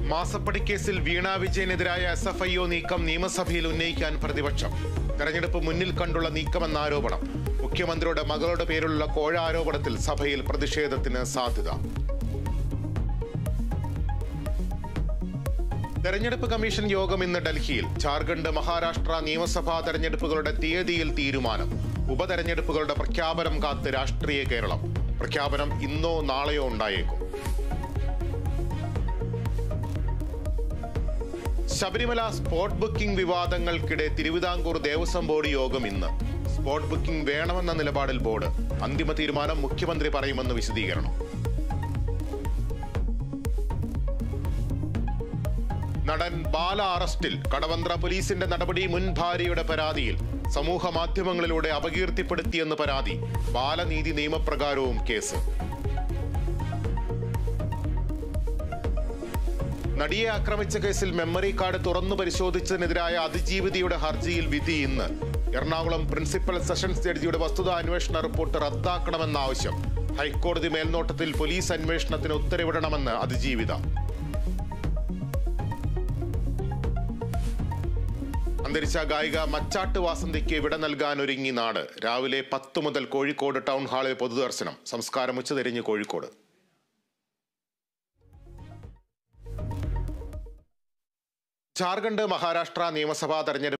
മാസപ്പടി കേസിൽ വീണ വിജയനെതിരായ എസ് എഫ് ഐ ഒ നീക്കം നിയമസഭയിൽ ഉന്നയിക്കാൻ പ്രതിപക്ഷം തെരഞ്ഞെടുപ്പ് മുന്നിൽ കണ്ടുള്ള നീക്കമെന്ന ആരോപണം മുഖ്യമന്ത്രിയുടെ മകളുടെ പേരിലുള്ള കോഴ ആരോപണത്തിൽ സഭയിൽ പ്രതിഷേധത്തിന് സാധ്യത തെരഞ്ഞെടുപ്പ് കമ്മീഷൻ യോഗം ഇന്ന് ഡൽഹിയിൽ ജാർഖണ്ഡ് മഹാരാഷ്ട്ര നിയമസഭാ തെരഞ്ഞെടുപ്പുകളുടെ തീയതിയിൽ തീരുമാനം ഉപതെരഞ്ഞെടുപ്പുകളുടെ പ്രഖ്യാപനം കാത്ത് രാഷ്ട്രീയ കേരളം പ്രഖ്യാപനം ഇന്നോ നാളെയോ ഉണ്ടായേക്കും ശബരിമല സ്പോട്ട് ബുക്കിംഗ് വിവാദങ്ങൾക്കിടെ തിരുവിതാംകൂർ ദേവസ്വം ബോർഡ് യോഗം ഇന്ന് സ്പോട്ട് ബുക്കിംഗ് വേണമെന്ന നിലപാടിൽ ബോർഡ് അന്തിമ തീരുമാനം മുഖ്യമന്ത്രി പറയുമെന്ന് വിശദീകരണം നടൻ ബാല അറസ്റ്റിൽ കടവന്ത്ര പോലീസിന്റെ നടപടി മുൻ ഭാര്യയുടെ പരാതിയിൽ സമൂഹ മാധ്യമങ്ങളിലൂടെ അപകീർത്തിപ്പെടുത്തിയെന്ന് പരാതി ബാലനീതി നിയമപ്രകാരവും കേസ് നടിയെ ആക്രമിച്ച കേസിൽ മെമ്മറി കാർഡ് തുറന്നു പരിശോധിച്ചതിനെതിരായ അതിജീവിതയുടെ ഹർജിയിൽ വിധി ഇന്ന് എറണാകുളം പ്രിൻസിപ്പൽ സെഷൻസ് ജഡ്ജിയുടെ വസ്തുതാ അന്വേഷണ റിപ്പോർട്ട് റദ്ദാക്കണമെന്ന ആവശ്യം ഹൈക്കോടതി മേൽനോട്ടത്തിൽ പോലീസ് അന്വേഷണത്തിന് ഉത്തരവിടണമെന്ന് അതിജീവിത അന്തരിച്ച ഗായിക മച്ചാട്ട് വാസന്തിക്ക് വിട നൽകാൻ ഒരുങ്ങി നാട് രാവിലെ പത്ത് മുതൽ കോഴിക്കോട് ടൗൺ ഹാളിൽ പൊതുദർശനം സംസ്കാരം ഉച്ചതിരിഞ്ഞ് കോഴിക്കോട് ജാർഖണ്ഡ് മഹാരാഷ്ട്ര നിയമസഭാ തെരഞ്ഞെടുപ്പ്